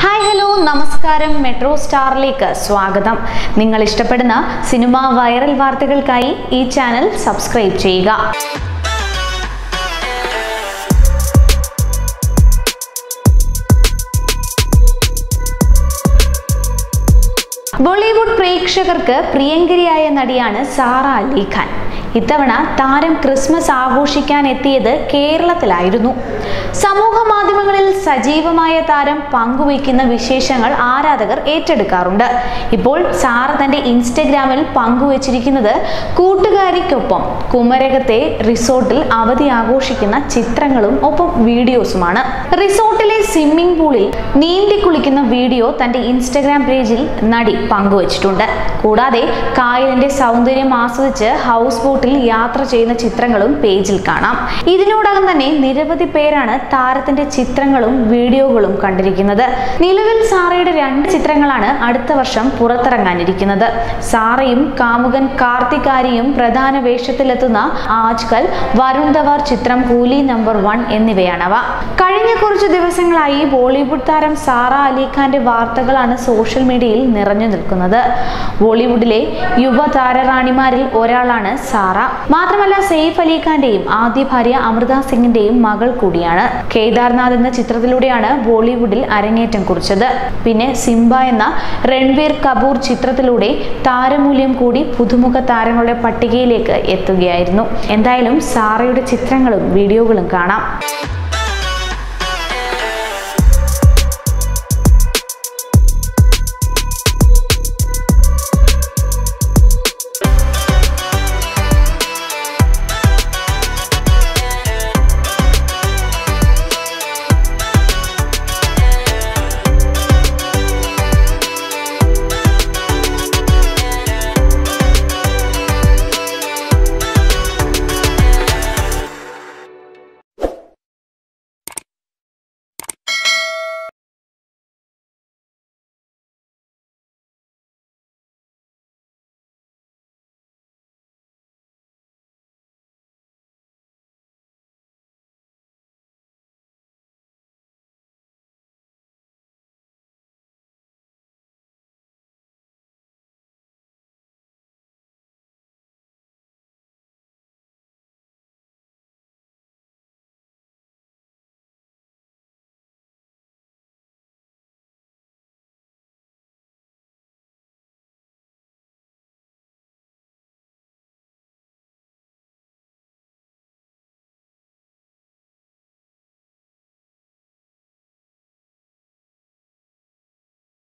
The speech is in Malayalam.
ഹായ് ഹലോ നമസ്കാരം മെട്രോ സ്റ്റാറിലേക്ക് സ്വാഗതം നിങ്ങൾ ഇഷ്ടപ്പെടുന്ന സിനിമ വൈറൽ വാർത്തകൾക്കായി ഈ ചാനൽ സബ്സ്ക്രൈബ് ചെയ്യുക ബോളിവുഡ് പ്രേക്ഷകർക്ക് പ്രിയങ്കരിയായ നടിയാണ് സാറ അലി ഖാൻ ഇത്തവണ താരം ക്രിസ്മസ് ആഘോഷിക്കാൻ എത്തിയത് കേരളത്തിലായിരുന്നു സമൂഹ മാധ്യമങ്ങളിൽ സജീവമായ താരം പങ്കുവയ്ക്കുന്ന വിശേഷങ്ങൾ ആരാധകർ ഏറ്റെടുക്കാറുണ്ട് ഇപ്പോൾ സാറ തന്റെ ഇൻസ്റ്റഗ്രാമിൽ പങ്കുവച്ചിരിക്കുന്നത് കൂട്ടുകാരിക്കൊപ്പം കുമരകത്തെ റിസോർട്ടിൽ അവധി ആഘോഷിക്കുന്ന ചിത്രങ്ങളും ഒപ്പം വീഡിയോസുമാണ് റിസോർട്ടിലെ സ്വിമ്മിംഗ് പൂളിൽ നീന്തി കുളിക്കുന്ന വീഡിയോ തന്റെ ഇൻസ്റ്റഗ്രാം പേജിൽ നടി പങ്കുവച്ചിട്ടുണ്ട് കൂടാതെ കായലിന്റെ സൗന്ദര്യം ആസ്വദിച്ച് ഹൗസ് ബോട്ടിൽ യാത്ര ചെയ്യുന്ന ചിത്രങ്ങളും പേജിൽ കാണാം ഇതിനോടകം തന്നെ നിരവധി പേരാണ് താരത്തിന്റെ ചിത്രങ്ങളും വീഡിയോകളും കണ്ടിരിക്കുന്നത് നിലവിൽ സാറയുടെ രണ്ട് ചിത്രങ്ങളാണ് അടുത്ത വർഷം പുറത്തിറങ്ങാനിരിക്കുന്നത് സാറയും കാമുകൻ കാർത്തികാരിയും പ്രധാന വേഷത്തിലെത്തുന്ന ആജ്കൽ വരുൺ ധവാർ ചിത്രം കൂലി നമ്പർ വൺ എന്നിവയാണവ കഴിഞ്ഞ കുറച്ചു ദിവസങ്ങളായി ബോളിവുഡ് താരം സാറ അലി ഖാന്റെ വാർത്തകളാണ് സോഷ്യൽ മീഡിയയിൽ നിറഞ്ഞു നിൽക്കുന്നത് ബോളിവുഡിലെ യുവ താരറാണിമാരിൽ ഒരാളാണ് സാറ മാത്രമല്ല സെയ്ഫ് അലി ഖാന്റെയും ആദ്യ ഭാര്യ അമൃത സിംഗിന്റെയും മകൾ കൂടിയാണ് കേദാർനാഥ് എന്ന ചിത്രത്തിലൂടെയാണ് ബോളിവുഡിൽ അരങ്ങേറ്റം കുറിച്ചത് പിന്നെ സിംബ എന്ന രൺവീർ കപൂർ ചിത്രത്തിലൂടെ താരമൂല്യം കൂടി പുതുമുഖ താരങ്ങളുടെ പട്ടികയിലേക്ക് എത്തുകയായിരുന്നു എന്തായാലും സാറയുടെ ചിത്രങ്ങളും വീഡിയോകളും കാണാം